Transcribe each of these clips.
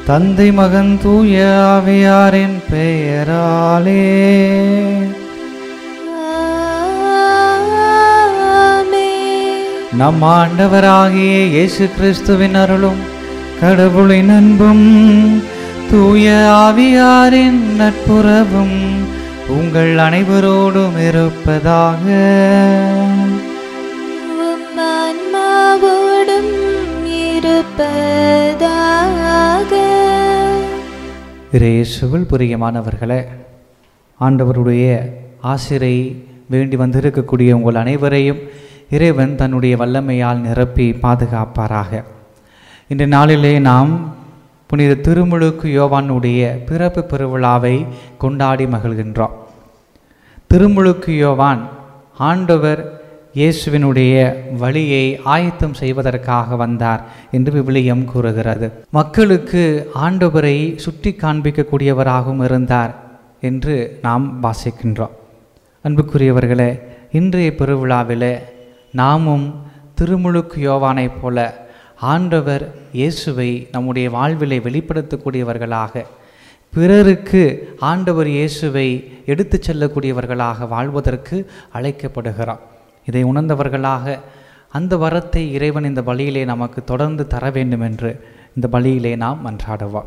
தந்தை மகன் தூய ஆவியாரின் பெயராலே ஆமென். நம் ஆண்டவராகிய இயேசு கிறிஸ்துவின் அருளும் கடவுளின் அன்பும் தூய ஆவியாரின் நட்புறவும் உங்கள் அனைவரோடும் இருப்பதாக உம் ஆன்மாவோடும் இருப்பதாக இயேசுவில் பிரியமானவர்களே ஆண்டவருடைய ஆசிரை வேண்டி வந்திருக்கக்கூடிய உங்கள் அனைவரையும் இறைவன் தன்னுடைய வல்லமையால் நிரப்பி பாதுகாப்பாராக இன்று நாளிலே நாம் புனித திருமுழுக்கு யோவானுடைய பிறப்பு பெருவிழாவை கொண்டாடி மகிழ்கின்றோம் திருமுழுக்கு யோவான் ஆண்டவர் இயேசுவினுடைய வழியை ஆயத்தம் செய்வதற்காக வந்தார் என்று விவிலியம் கூறுகிறது மக்களுக்கு ஆண்டவரை சுட்டி காண்பிக்கக்கூடியவராகவும் இருந்தார் என்று நாம் வாசிக்கின்றோம் அன்புக்குரியவர்களே இன்றைய பெருவிழாவிலே நாமும் திருமுழுக்கு யோவானைப் போல ஆண்டவர் இயேசுவை நம்முடைய வாழ்விலே வெளிப்படுத்தக்கூடியவர்களாக பிறருக்கு ஆண்டவர் இயேசுவை எடுத்துச் செல்லக்கூடியவர்களாக வாழ்வதற்கு அழைக்கப்படுகிறோம் இதை உணர்ந்தவர்களாக அந்த வரத்தை இறைவன் இந்த பலியிலே நமக்கு தொடர்ந்து தர வேண்டும் என்று இந்த பலியிலே நாம் மன்றாடுவோம்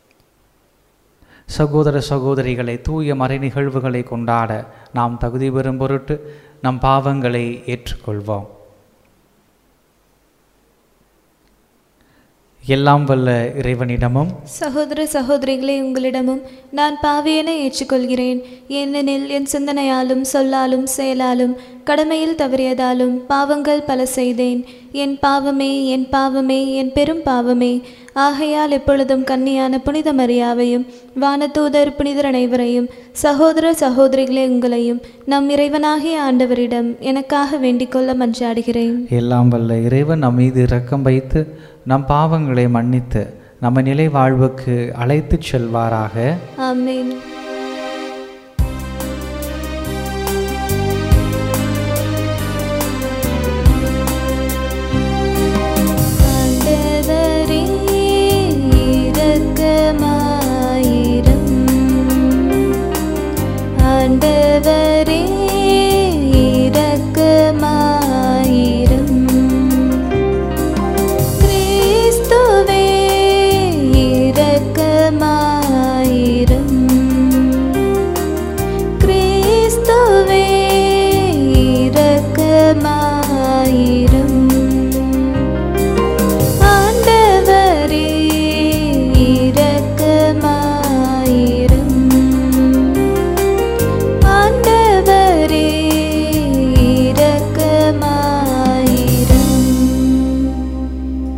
சகோதர சகோதரிகளை தூய மறை நிகழ்வுகளை கொண்டாட நாம் தகுதி பெறும் பொருட்டு நம் பாவங்களை ஏற்றுக்கொள்வோம் எல்லாம் வல்ல இறைவனிடமும் சகோதர சகோதரிகளே உங்களிடமும் நான் பாவியனை ஏற்றுக்கொள்கிறேன் ஏனெனில் என் சிந்தனையாலும் சொல்லாலும் செயலாலும் கடமையில் தவறியதாலும் பாவங்கள் பல செய்தேன் என் பாவமே என் பாவமே என் பெரும் பாவமே ஆகையால் எப்பொழுதும் கன்னியான புனித மரியாவையும் வானதூதர் புனிதர் அனைவரையும் சகோதர சகோதரிகளே உங்களையும் நம் இறைவனாகிய ஆண்டவரிடம் எனக்காக வேண்டிக் கொள்ள மன்றாடுகிறேன் எல்லாம் வல்ல இறைவன் நம் மீது இரக்கம் வைத்து நம் பாவங்களை மன்னித்து நம்ம நிலை வாழ்வுக்கு அழைத்துச் செல்வாராக ஆமென் ஆண்டவரே இரக்கமாயிரும் ஆண்டவரே இரக்கமாயிரும் கிறிஸ்துவே இரக்கமாயிரும் கிறிஸ்துவே இரக்கமாயிரும் ஆண்டவரே இரக்கமாயிரும் ஆண்டவரே இரக்கமாயிரும்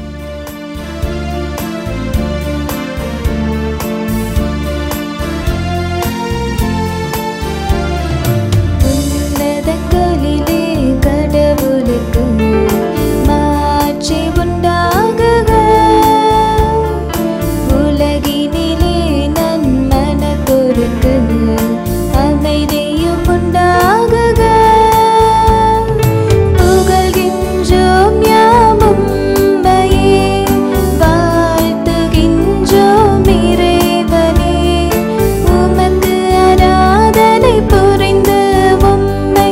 உன்னதங்களிலே கடவுளுக்கு மாட்சி உண்டாகுக உலகினிலே நன்மனத்தோருக்கு அமைதியும் உண்டாகுக புகழ்கின்றோம் யாம் உம்மையே வாழ்த்துகின்றோம் இறைவனே உமக்கு ஆராதனை புரிந்து உம்மை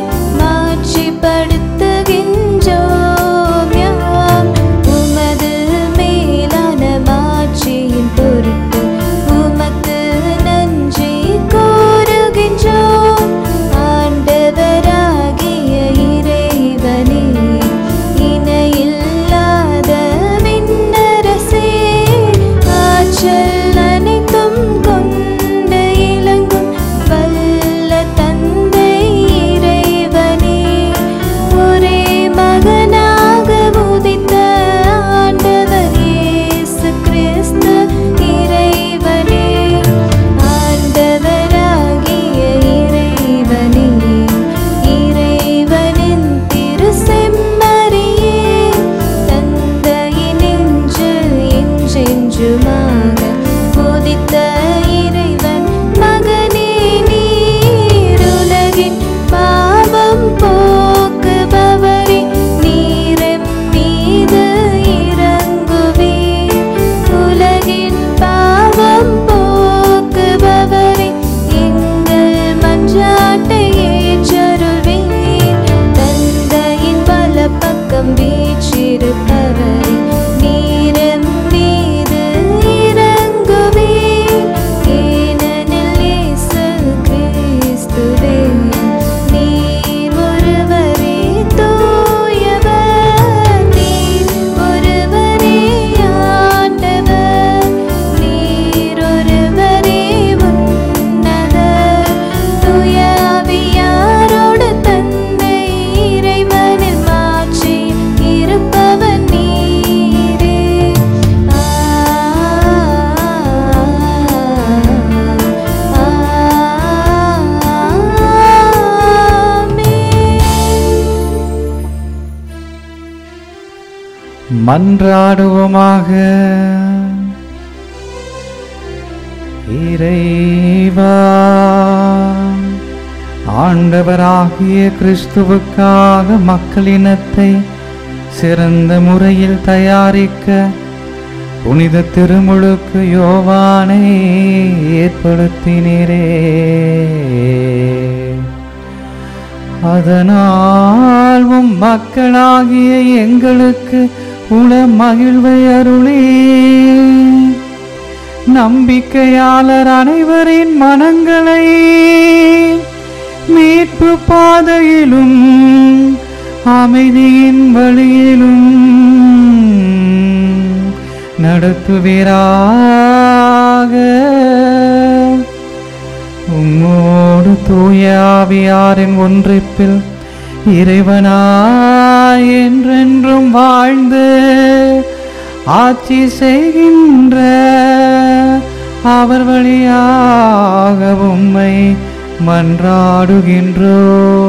மாட்சிப்படுத்துகின்றோம் யாம் உமது மேலான மாட்சியின் பொருட்டு உமக்கு நன்றி கூறுகின்றோம் ஆண்டவராகிய இறைவனே இணையில்லாத விண்ணரசே ஆற்றல் அனைத்தும் கொண்டு இலங்கும் வல்ல தந்தை இறைவனே ஒரே மகனாக உதித்த ஆண்டவர் இயேசு கிறிஸ்து இறைவனே ஆண்டவராகிய இறைவனே இறைவனின் திருசெம்மறியே தந்தையினின்று என்றென்றுமாக உதித்த இறைவன் மகனே நீருலகின் பாவம் போக்குபவரே நீரம் மீது இறங்குவே உலகின் மன்றாடுவோமாக இறைவா ஆண்டவராகிய கிறிஸ்துவுக்காக மக்களினத்தை சிறந்த முறையில் தயாரிக்க புனித திருமுழுக்கு யோவானை ஏற்படுத்தினீரே அதனால் உம் மக்களாகிய எங்களுக்கு உள மகிழ்வை அருளே நம்பிக்கையாளர் அனைவரின் மனங்களை மீட்பு பாதையிலும் அமைதியின் வழியிலும் நடத்துவீராக உம்மோடு தூய ஆவியாரின் ஒன்றிப்பில் இறைவனாய் என்றென்றும் வாழ்ந்து ஆட்சி செய்கின்ற அவர் வழியாக உம்மை மன்றாடுகின்றோ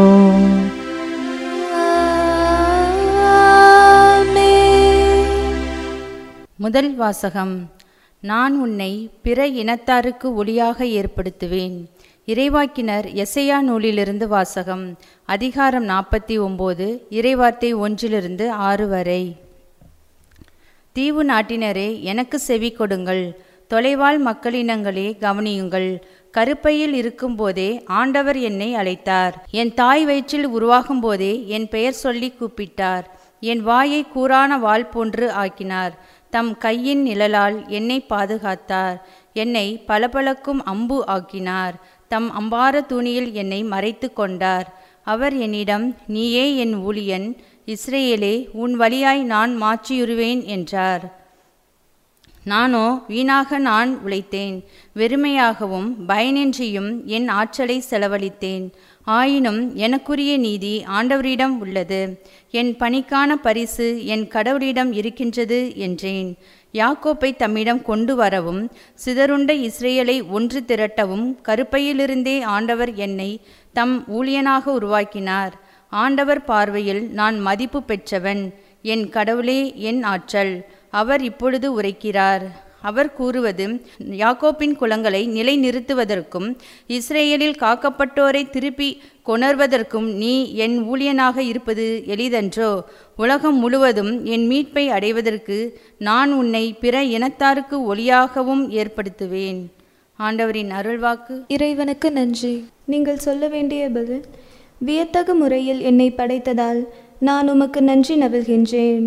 முதல் வாசகம் நான் உன்னை பிற இனத்தாருக்கு ஒளியாக ஏற்படுத்துவேன் இறைவாக்கினர் எசையா நூலிலிருந்து வாசகம் அதிகாரம் நாற்பத்தி ஒம்பது இறைவார்த்தை ஒன்றிலிருந்து ஆறு வரை தீவு நாட்டினரே எனக்கு செவி கொடுங்கள் தொலைவாழ் மக்களினங்களே கவனியுங்கள் கருப்பையில் இருக்கும்போதே ஆண்டவர் என்னை அழைத்தார் என் தாய் வயிற்றில் உருவாகும் போதே என் பெயர் சொல்லி கூப்பிட்டார் என் வாயை கூரான வாள் போன்று ஆக்கினார் தம் கையின் நிழலால் என்னை பாதுகாத்தார் என்னை பளபளக்கும் அம்பு ஆக்கினார் தம் அம்பார துணியில் என்னை மறைத்து கொண்டார் அவர் என்னிடம் நீயே என் ஊழியன் இஸ்ரேலே உன் வழியாய் நான் மாற்றியுருவேன் என்றார் நானோ வீணாக நான் உழைத்தேன் வெறுமையாகவும் பயனின்றியும் என் ஆற்றலை செலவழித்தேன் ஆயினும் எனக்குரிய நீதி ஆண்டவரிடம் உள்ளது என் பணிக்கான பரிசு என் கடவுளிடம் இருக்கின்றது என்றேன் யாக்கோப்பை தம்மிடம் கொண்டு வரவும் சிதறுண்ட இஸ்ரேலை ஒன்று திரட்டவும் கருப்பையிலிருந்தே ஆண்டவர் என்னை தம் ஊழியனாக உருவாக்கினார் ஆண்டவர் பார்வையில் நான் மதிப்பு பெற்றவன் என் கடவுளே என் ஆற்றல் அவர் இப்பொழுது உரைக்கிறார் அவர் கூறுவது யாக்கோப்பின் குலங்களை நிலைநிறுத்துவதற்கும் இஸ்ரேலில் காக்கப்பட்டோரை திருப்பி கொணர்வதற்கும் நீ என் ஊழியனாக இருப்பது எளிதன்றோ உலகம் முழுவதும் என் மீட்பை அடைவதற்கு நான் உன்னை பிற இனத்தாருக்கு ஒளியாகவும் ஏற்படுத்துவேன் ஆண்டவரின் அருள்வாக்கு இறைவனுக்கு நன்றி நீங்கள் சொல்ல வேண்டிய பதில் வியத்தகு முறையில் என்னை படைத்ததால் நான் உமக்கு நன்றி நவில்கின்றேன்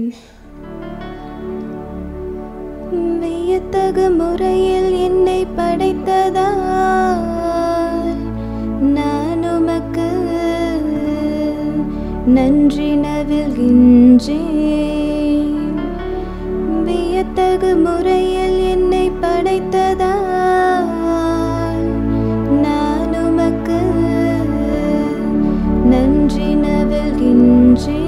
வியத்தகு முறையில் என்னை படைத்ததால் நான் உமக்கு நன்றி நவில்கின்றேன் வியத்தகு முறையில் என்னை படைத்ததால் நான் உமக்கு நன்றி நவில்கின்றேன்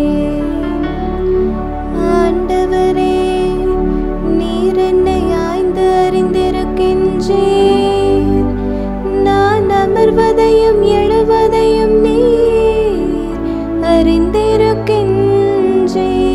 ஆண்டவரே நீர் என்னை ஆய்ந்து அறிந்திருக்கின்றீர் நான் அமர்வதையும் எழுவதையும் நீர் அறிந்திருக்கின்றீர்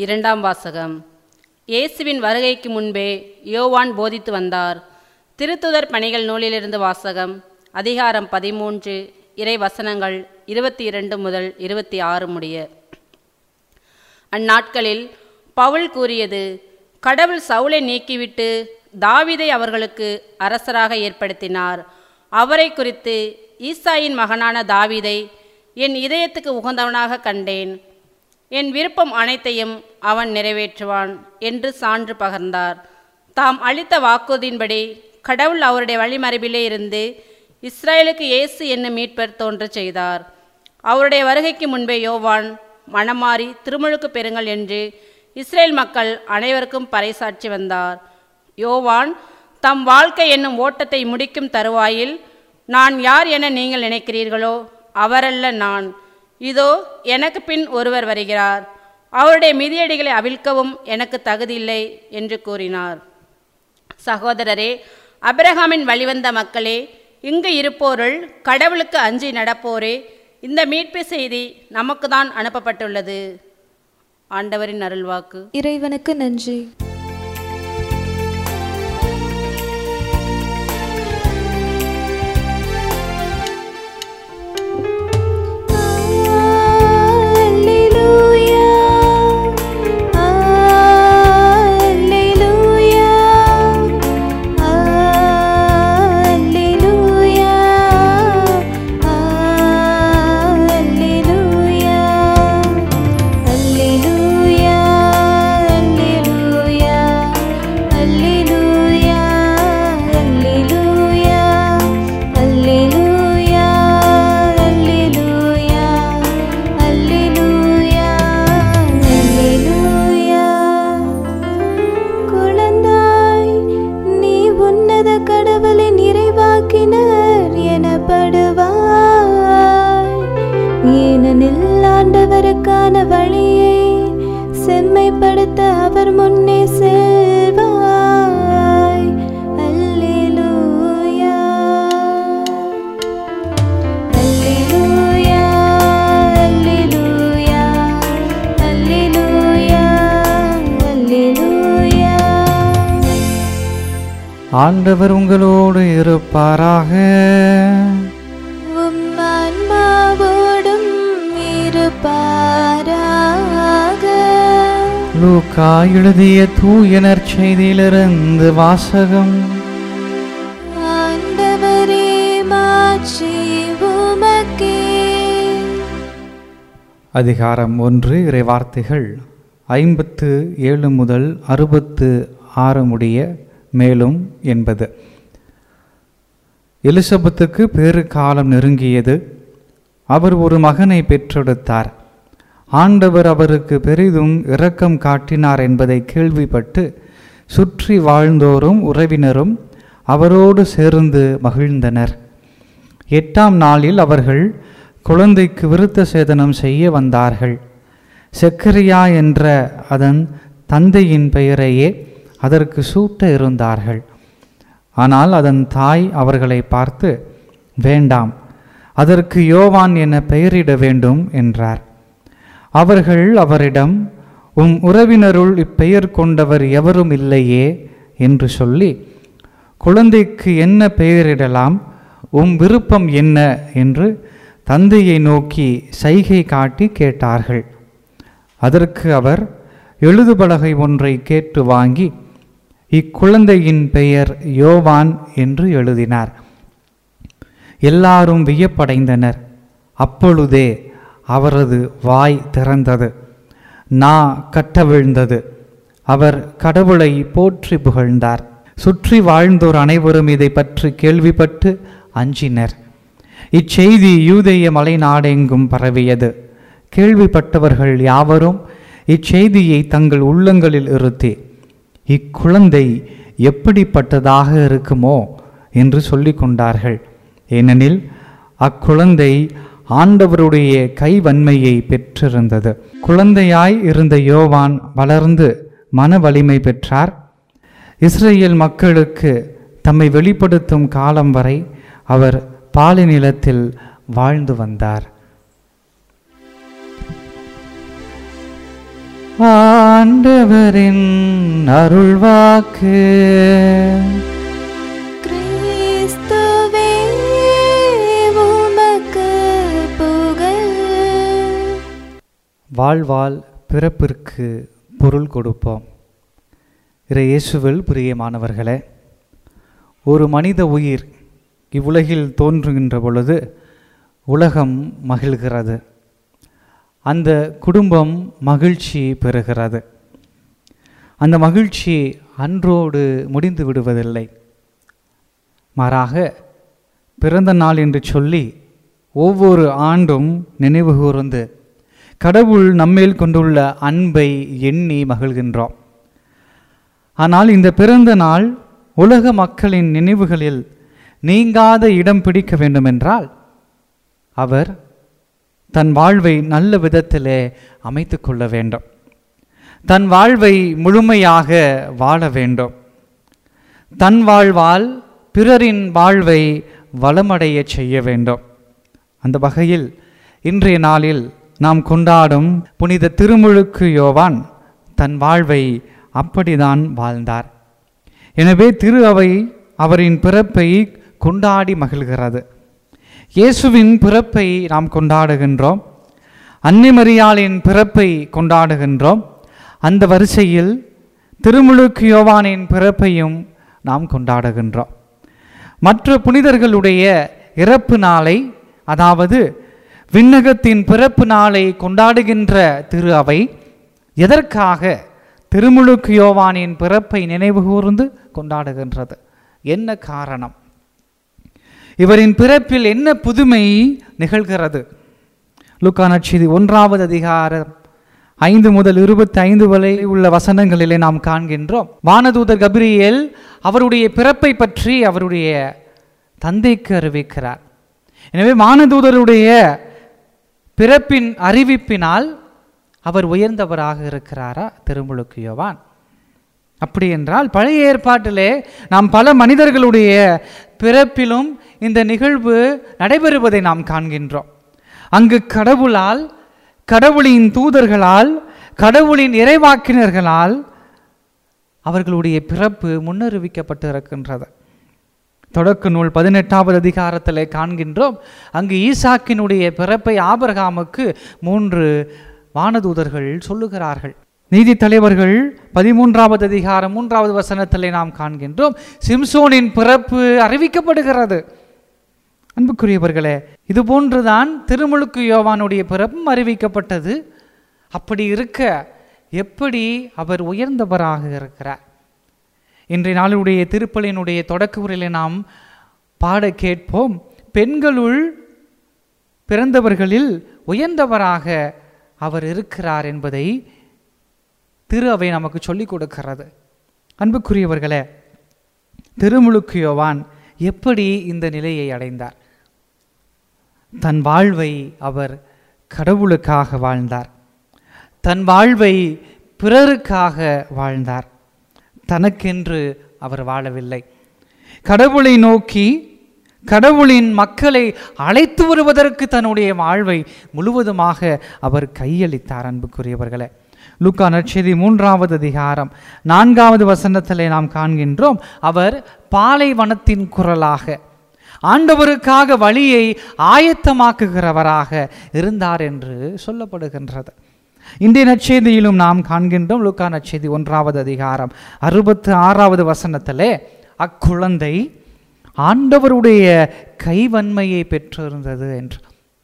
இரண்டாம் வாசகம் இயேசுவின் வருகைக்கு முன்பே யோவான் போதித்து வந்தார் திருத்துதர் பணிகள் நூலிலிருந்து வாசகம் அதிகாரம் பதிமூன்று இறை வசனங்கள் இருபத்தி இரண்டு முதல் இருபத்தி ஆறு முடிய அந்நாட்களில் பவுல் கூறியது கடவுள் சவுலை நீக்கிவிட்டு தாவீதை அவர்களுக்கு அரசராக ஏற்படுத்தினார் அவரை குறித்து ஈசாயின் மகனான தாவீதை என் இதயத்துக்கு உகந்தவனாக கண்டேன் என் விருப்பம் அனைத்தையும் அவன் நிறைவேற்றுவான் என்று சான்று பகர்ந்தார் தாம் அளித்த வாக்குறுதியின்படி கடவுள் அவருடைய வழிமரபிலே இருந்து இஸ்ரேலுக்கு இயேசு என்னும் மீட்பர் தோன்றச் செய்தார் அவருடைய வருகைக்கு முன்பே யோவான் மனமாறி திருமுழுக்கு பெறுங்கள் என்று இஸ்ரேல் மக்கள் அனைவருக்கும் பறைசாற்றி வந்தார் யோவான் தம் வாழ்க்கை என்னும் ஓட்டத்தை முடிக்கும் தருவாயில் நான் யார் என நீங்கள் நினைக்கிறீர்களோ அவரல்ல நான் இதோ எனக்கு பின் ஒருவர் வருகிறார் அவருடைய மிதியடிகளை அவிழ்க்கவும் எனக்கு தகுதியில்லை என்று கூறினார் சகோதரரே அபிரகாமின் வழிவந்த மக்களே இங்கு இருப்போருள் கடவுளுக்கு அஞ்சி நடப்போரே இந்த மீட்பு செய்தி நமக்கு தான் அனுப்பப்பட்டுள்ளது ஆண்டவரின் அருள்வாக்கு இறைவனுக்கு நன்றி Alleluia. Alleluia. Alleluia. Alleluia. Alleluia. Alleluia. Alleluia. Alleluia. Alleluia. Alleluia. Alleluia. Alleluia. குழந்தாய் நீ உன்னத கடவுளின் இறைவாக்கினர் எனப்படுவாய் ஏனெனில் ஆண்டவருக்கான வழியை செம்மைப்படுத்த அவர் முன்னே செல்வாய் அல்லேலூயா அல்லேலூயா அல்லேலூயா அல்லேலூயா அல்லேலூயா ஆண்டவர் உங்களோடு இருப்பாராக உம் ஆன்மாவோடும் இருப்பாராக லூக்கா எழுதிய தூயனர் செய்தியிலிருந்து வாசகம் ஆண்டவரே மாட்சி உமக்கே அதிகாரம் ஒன்று இறைவார்த்தைகள் ஐம்பத்து ஏழு முதல் அறுபத்து ஆறு முடிய மேலும் என்பது எலிசபெத்துக்கு பேறு காலம் நெருங்கியது அவர் ஒரு மகனை பெற்றெடுத்தார் ஆண்டவர் அவருக்கு பெரிதும் இரக்கம் காட்டினார் என்பதை கேள்விப்பட்டு சுற்றி வாழ்ந்தோரும் உறவினரும் அவரோடு சேர்ந்து மகிழ்ந்தனர் எட்டாம் நாளில் அவர்கள் குழந்தைக்கு விருத்த சேதனம் செய்ய வந்தார்கள் செக்கரியா என்ற அதன் தந்தையின் பெயரையே அதற்கு சூட்ட இருந்தார்கள் ஆனால் அதன் தாய் அவர்களை பார்த்து வேண்டாம் அதற்கு யோவான் என பெயரிட வேண்டும் என்றார் அவர்கள் அவரிடம் உம் உறவினருள் இப்பெயர் கொண்டவர் எவரும் இல்லையே என்று சொல்லி குழந்தைக்கு என்ன பெயரிடலாம் உம் விருப்பம் என்ன என்று தந்தையை நோக்கி சைகை காட்டி கேட்டார்கள் அதற்கு அவர் எழுதுபலகை ஒன்றை கேட்டு வாங்கி இக்குழந்தையின் பெயர் யோவான் என்று எழுதினார் எல்லாரும் வியப்படைந்தனர் அப்பொழுதே அவரது வாய் திறந்தது நா கட்டவிழ்ந்தது அவர் கடவுளை போற்றி புகழ்ந்தார் சுற்றி வாழ்ந்தோர் அனைவரும் இதை பற்றி கேள்விப்பட்டு அஞ்சினர் இச்செய்தி யூதேய மலைநாடெங்கும் பரவியது கேள்விப்பட்டவர்கள் யாவரும் இச்செய்தியை தங்கள் உள்ளங்களில் இருத்தி இக்குழந்தை எப்படிப்பட்டதாக இருக்குமோ என்று சொல்லிக் கொண்டார்கள் ஏனெனில் அக்குழந்தை ஆண்டவருடைய கைவன்மையை பெற்றிருந்தது குழந்தையாய் இருந்த யோவான் வளர்ந்து மன வலிமை பெற்றார் இஸ்ரேல் மக்களுக்கு தம்மை வெளிப்படுத்தும் காலம் வரை அவர் பாலைநிலத்தில் வாழ்ந்து வந்தார் ஆண்டவரின் அருள்வாக்கு கிறிஸ்துவே உமக்கு புகழ் வாழ்வால் பிறப்பிற்கு பொருள் கொடுப்போம் இறை இயேசுவில் பிரியமானவர்களே ஒரு மனித உயிர் இவ்வுலகில் தோன்றுகின்ற பொழுது உலகம் மகிழ்கிறது அந்த குடும்பம் மகிழ்ச்சி பெறுகிறது அந்த மகிழ்ச்சி அன்றோடு முடிந்து விடுவதில்லை மாறாக பிறந்த நாள் என்று சொல்லி ஒவ்வொரு ஆண்டும் நினைவு கூர்ந்து கடவுள் நம்மேல் கொண்டுள்ள அன்பை எண்ணி மகிழ்கின்றோம் ஆனால் இந்த பிறந்த நாள் உலக மக்களின் நினைவுகளில் நீங்காத இடம் பிடிக்க வேண்டுமென்றால் அவர் தன் வாழ்வை நல்ல விதத்திலே அமைத்து கொள்ள வேண்டும் தன் வாழ்வை முழுமையாக வாழ வேண்டும் தன் வாழ்வால் பிறரின் வாழ்வை வளமடைய செய்ய வேண்டும் அந்த வகையில் இன்றைய நாளில் நாம் கொண்டாடும் புனித திருமுழுக்கு யோவான் தன் வாழ்வை அப்படிதான் வாழ்ந்தார் எனவே திரு அவை அவரின் பிறப்பை கொண்டாடி மகிழ்கிறது இயேசுவின் பிறப்பை நாம் கொண்டாடுகின்றோம் அன்னிமரியாளின் பிறப்பை கொண்டாடுகின்றோம் அந்த வரிசையில் திருமுழுக்கு யோவானின் பிறப்பையும் நாம் கொண்டாடுகின்றோம் மற்ற புனிதர்களுடைய இறப்பு நாளை அதாவது விண்ணகத்தின் பிறப்பு நாளை கொண்டாடுகின்ற திரு அவை எதற்காக திருமுழுக்கு யோவானின் பிறப்பை நினைவு கூர்ந்து கொண்டாடுகின்றது என்ன காரணம் இவரின் பிறப்பில் என்ன புதுமை நிகழ்கிறது லூக்கா நற்செய்தி ஒன்றாவது அதிகாரம் ஐந்து முதல் இருபத்தி ஐந்து வரை உள்ள வசனங்களிலே நாம் காண்கின்றோம் வானதூதர் கபிரியேல் அவருடைய பிறப்பை பற்றி அவருடைய தந்தைக்கு அறிவிக்கிறார் எனவே வானதூதருடைய பிறப்பின் அறிவிப்பினால் அவர் உயர்ந்தவராக இருக்கிறாரா திருமுழுக்கு யோவான் அப்படி என்றால் பழைய ஏற்பாட்டிலே நாம் பல மனிதர்களுடைய பிறப்பிலும் இந்த நிகழ்வு நடைபெறுவதை நாம் காண்கின்றோம் அங்கு கடவுளால் கடவுளின் தூதர்களால் கடவுளின் இறைவாக்கினர்களால் அவர்களுடைய பிறப்பு முன்னறிவிக்கப்பட்டு இருக்கின்றது தொடக்க நூல் பதினெட்டாவது அதிகாரத்திலே காண்கின்றோம் அங்கு ஈசாக்கினுடைய பிறப்பை ஆபரகாமுக்கு மூன்று வானதூதர்கள் சொல்லுகிறார்கள் நீதி தலைவர்கள் பதிமூன்றாவது அதிகாரம் மூன்றாவது வசனத்திலே நாம் காண்கின்றோம் சிம்சோனின் பிறப்பு அறிவிக்கப்படுகிறது அன்புக்குரியவர்களே இது போன்றுதான் திருமுழுக்கு யோவானுடைய பிறப்பும் அறிவிக்கப்பட்டது அப்படி இருக்க எப்படி அவர் உயர்ந்தவராக இருக்கிறார் இன்றைய நாளுடைய திருப்பலினுடைய தொடக்க உரையிலே நாம் பாட கேட்போம் பெண்களுள் பிறந்தவர்களில் உயர்ந்தவராக அவர் இருக்கிறார் என்பதை திரு அவை நமக்கு சொல்லிக் கொடுக்கிறது அன்புக்குரியவர்களே திருமுழுக்கு யோவான் எப்படி இந்த நிலையை அடைந்தார் தன் வாழ்வை அவர் கடவுளுக்காக வாழ்ந்தார் தன் வாழ்வை பிறருக்காக வாழ்ந்தார் தனக்கென்று அவர் வாழவில்லை கடவுளை நோக்கி கடவுளின் மக்களை அழைத்து வருவதற்கு தன்னுடைய வாழ்வை முழுவதுமாக அவர் கையளித்தார் அன்புக்குரியவர்களே லூக்கா நற்செய்தி மூன்றாவது அதிகாரம் நான்காவது வசனத்திலே நாம் காண்கின்றோம் அவர் பாலைவனத்தின் குரலாக ஆண்டவருக்காக வழியை ஆயத்தமாக்குகிறவராக இருந்தார் என்று சொல்லப்படுகின்றது இன்றைய நற்செய்தியிலும் நாம் காண்கின்றோம் லூக்கா நற்செய்தி ஒன்றாவது அதிகாரம் அறுபத்து ஆறாவது வசனத்திலே அக்குழந்தை ஆண்டவருடைய கைவன்மையை பெற்றிருந்தது என்று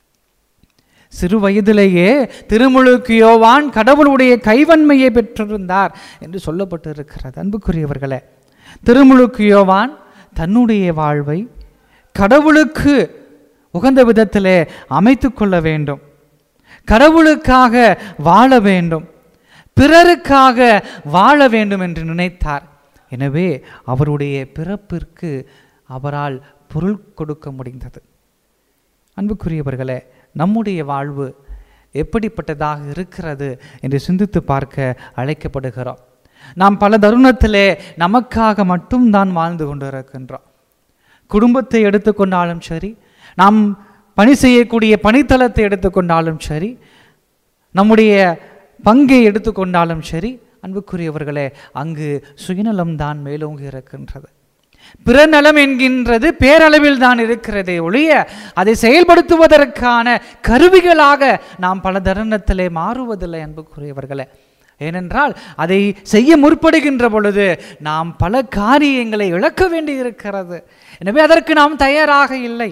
சிறு வயதிலேயே திருமுழுக்கு யோவான் கடவுளுடைய கைவன்மையை பெற்றிருந்தார் என்று சொல்லப்பட்டிருக்கிறது அன்புக்குரியவர்களே திருமுழுக்கு யோவான் தன்னுடைய வாழ்வை கடவுளுக்கு உகந்த விதத்திலே அமைத்து கொள்ள வேண்டும் கடவுளுக்காக வாழ வேண்டும் பிறருக்காக வாழ வேண்டும் என்று நினைத்தார் எனவே அவருடைய பிறப்பிற்கு அவரால் பொருள் கொடுக்க முடிந்தது அன்புக்குரியவர்களே நம்முடைய வாழ்வு எப்படிப்பட்டதாக இருக்கிறது என்று சிந்தித்து பார்க்க அழைக்கப்படுகிறோம் நாம் பல தருணத்திலே நமக்காக மட்டும்தான் வாழ்ந்து கொண்டு இருக்கின்றோம் குடும்பத்தை எடுத்துக்கொண்டாலும் சரி நாம் பணி செய்யக்கூடிய பணித்தளத்தை எடுத்துக்கொண்டாலும் சரி நம்முடைய பங்கை எடுத்துக்கொண்டாலும் சரி அன்புக்குரியவர்களே அங்கு சுயநலம்தான் மேலோங்கி இருக்கின்றது பிறநலம் என்கின்றது பேரளவில் தான் இருக்கிறதே ஒழிய அதை செயல்படுத்துவதற்கான கருவிகளாக நாம் பல தருணத்திலே மாறுவதில்லை அன்புக்குரியவர்களே ஏனென்றால் அதை செய்ய முற்படுகின்ற பொழுது நாம் பல காரியங்களை இழக்க வேண்டி இருக்கிறது எனவே அதற்கு நாம் தயாராக இல்லை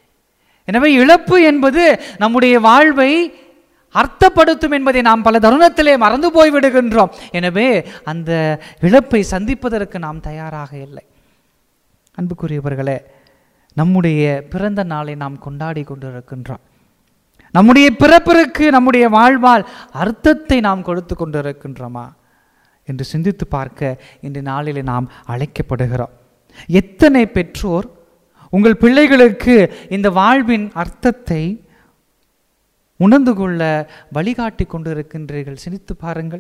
எனவே இழப்பு என்பது நம்முடைய வாழ்வை அர்த்தப்படுத்தும் என்பதை நாம் பல தருணத்திலே மறந்து போய் விடுகின்றோம் எனவே அந்த இழப்பை சந்திப்பதற்கு நாம் தயாராக இல்லை அன்புக்குரியவர்களே நம்முடைய பிறந்த நாளை நாம் கொண்டாடி கொண்டிருக்கின்றோம் நம்முடைய பிறப்பிற்கு நம்முடைய வாழ்வால் அர்த்தத்தை நாம் கொடுத்து கொண்டிருக்கின்றோமா என்று சிந்தித்து பார்க்க இந்த நாளிலே நாம் அழைக்கப்படுகிறோம் எத்தனை பெற்றோர் உங்கள் பிள்ளைகளுக்கு இந்த வாழ்வின் அர்த்தத்தை உணர்ந்து கொள்ள வழிகாட்டி கொண்டிருக்கின்றீர்கள் சிந்தித்து பாருங்கள்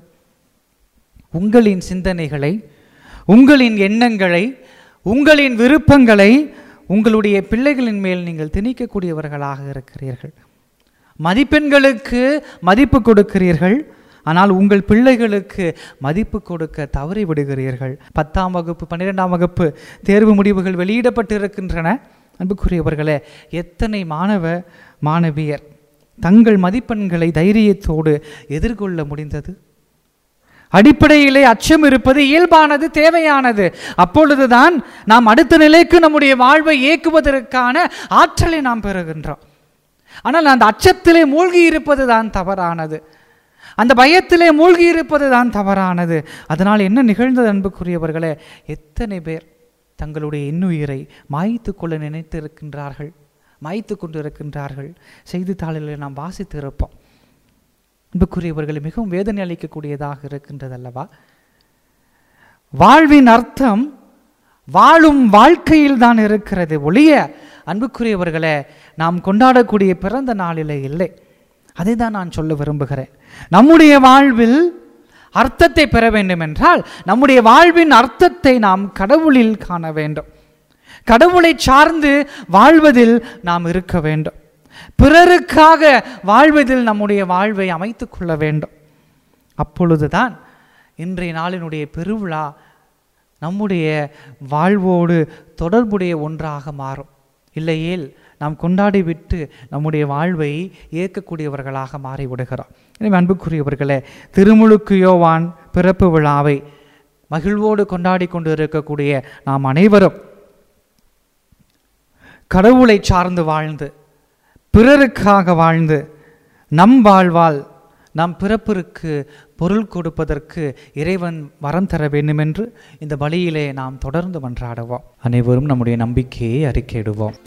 உங்களின் சிந்தனைகளை உங்களின் எண்ணங்களை உங்களின் விருப்பங்களை உங்களுடைய பிள்ளைகளின் மேல் நீங்கள் திணிக்கக்கூடியவர்களாக இருக்கிறீர்கள் மதிப்பெண்களுக்கு மதிப்பு கொடுக்கிறீர்கள் ஆனால் உங்கள் பிள்ளைகளுக்கு மதிப்பு கொடுக்க தவறி விடுகிறீர்கள் பத்தாம் வகுப்பு பன்னிரெண்டாம் வகுப்பு தேர்வு முடிவுகள் வெளியிடப்பட்டு இருக்கின்றன அன்புக்குரியவர்களே எத்தனை மாணவ மாணவியர் தங்கள் மதிப்பெண்களை தைரியத்தோடு எதிர்கொள்ள முடிந்தது அடிப்படையிலே அச்சம் இருப்பது இயல்பானது தேவையானது அப்பொழுதுதான் நாம் அடுத்த நிலைக்கு நம்முடைய வாழ்வை இயக்குவதற்கான ஆற்றலை நாம் பெறுகின்றோம் ஆனால் அந்த அச்சத்திலே மூழ்கி இருப்பது தான் தவறானது அந்த பயத்திலே மூழ்கி இருப்பது தான் தவறானது அதனால் என்ன நிகழ்ந்தது அன்புக்குரியவர்களே எத்தனை பேர் தங்களுடைய இன்னுயிரை மாய்த்து கொள்ள நினைத்திருக்கின்றார்கள் மாய்த்து கொண்டிருக்கின்றார்கள் செய்தித்தாளில் நாம் வாசித்து இருப்போம் அன்புக்குரியவர்கள் மிகவும் வேதனை அளிக்கக்கூடியதாக இருக்கின்றது அல்லவா வாழ்வின் அர்த்தம் வாழும் வாழ்க்கையில் தான் இருக்கிறது ஒழிய அன்புக்குரியவர்களே நாம் கொண்டாடக்கூடிய பிறந்த நாளிலே இல்லை அதை தான் நான் சொல்ல விரும்புகிறேன் நம்முடைய வாழ்வில் அர்த்தத்தை பெற வேண்டும் என்றால் நம்முடைய வாழ்வின் அர்த்தத்தை நாம் கடவுளில் காண வேண்டும் கடவுளை சார்ந்து வாழ்வதில் நாம் இருக்க வேண்டும் பிறருக்காக வாழ்வதில் நம்முடைய வாழ்வை அமைத்துக் கொள்ள வேண்டும் அப்பொழுதுதான் இன்றைய நாளினுடைய பெருவிழா நம்முடைய வாழ்வோடு தொடர்புடைய ஒன்றாக மாறும் இல்லையேல் நாம் கொண்டாடி விட்டு நம்முடைய வாழ்வை இயக்கக்கூடியவர்களாக மாறிவிடுகிறோம் எனவே அன்புக்குரியவர்களே திருமுழுக்கு யோவான் பிறப்பு விழாவை மகிழ்வோடு கொண்டாடி கொண்டு இருக்கக்கூடிய நாம் அனைவரும் கடவுளை சார்ந்து வாழ்ந்து பிறருக்காக வாழ்ந்து நம் வாழ்வால் நம் பிறப்பிற்கு பொருள் கொடுப்பதற்கு இறைவன் வரம் தர வேண்டுமென்று இந்த பலியிலே நாம் தொடர்ந்து மன்றாடுவோம் அனைவரும் நம்முடைய நம்பிக்கையை அறிக்கையிடுவோம்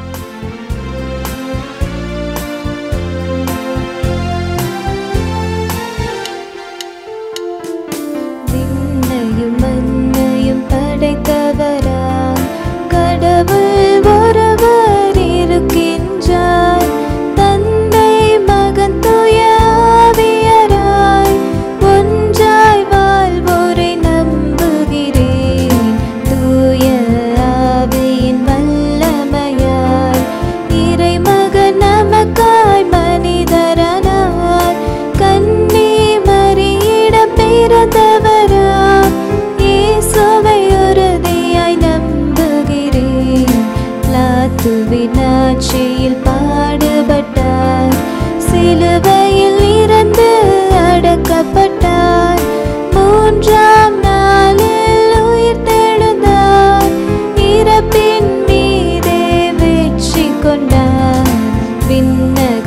விண்ணையும் மண்ணையும் படைத்தவராம் கடவுள் ஒருவர் இருக்கின்றார் தந்தை மகன் தூய ஆவியராய் ஒன்றாய் வாழ்வோரை நம்புகிறேன் தூய ஆவியின் வல்லமையாய் இறைமகன் நமக்காய் மனிதரானார் கன்னி மறியிடம் பிறந்தவராம் இயேசுவை உறுதியாய் நம்புகிறேன் பிளாத்துவின் ஆட்சியில் பாடுபட்டார் சிலுவையில் இறந்து அடக்கப்பட்டார் மூன்றாம் நாளில் உயிர் தெழுந்தார் இறப்பின் மீதே வெற்றி கொண்டார் விண்ணக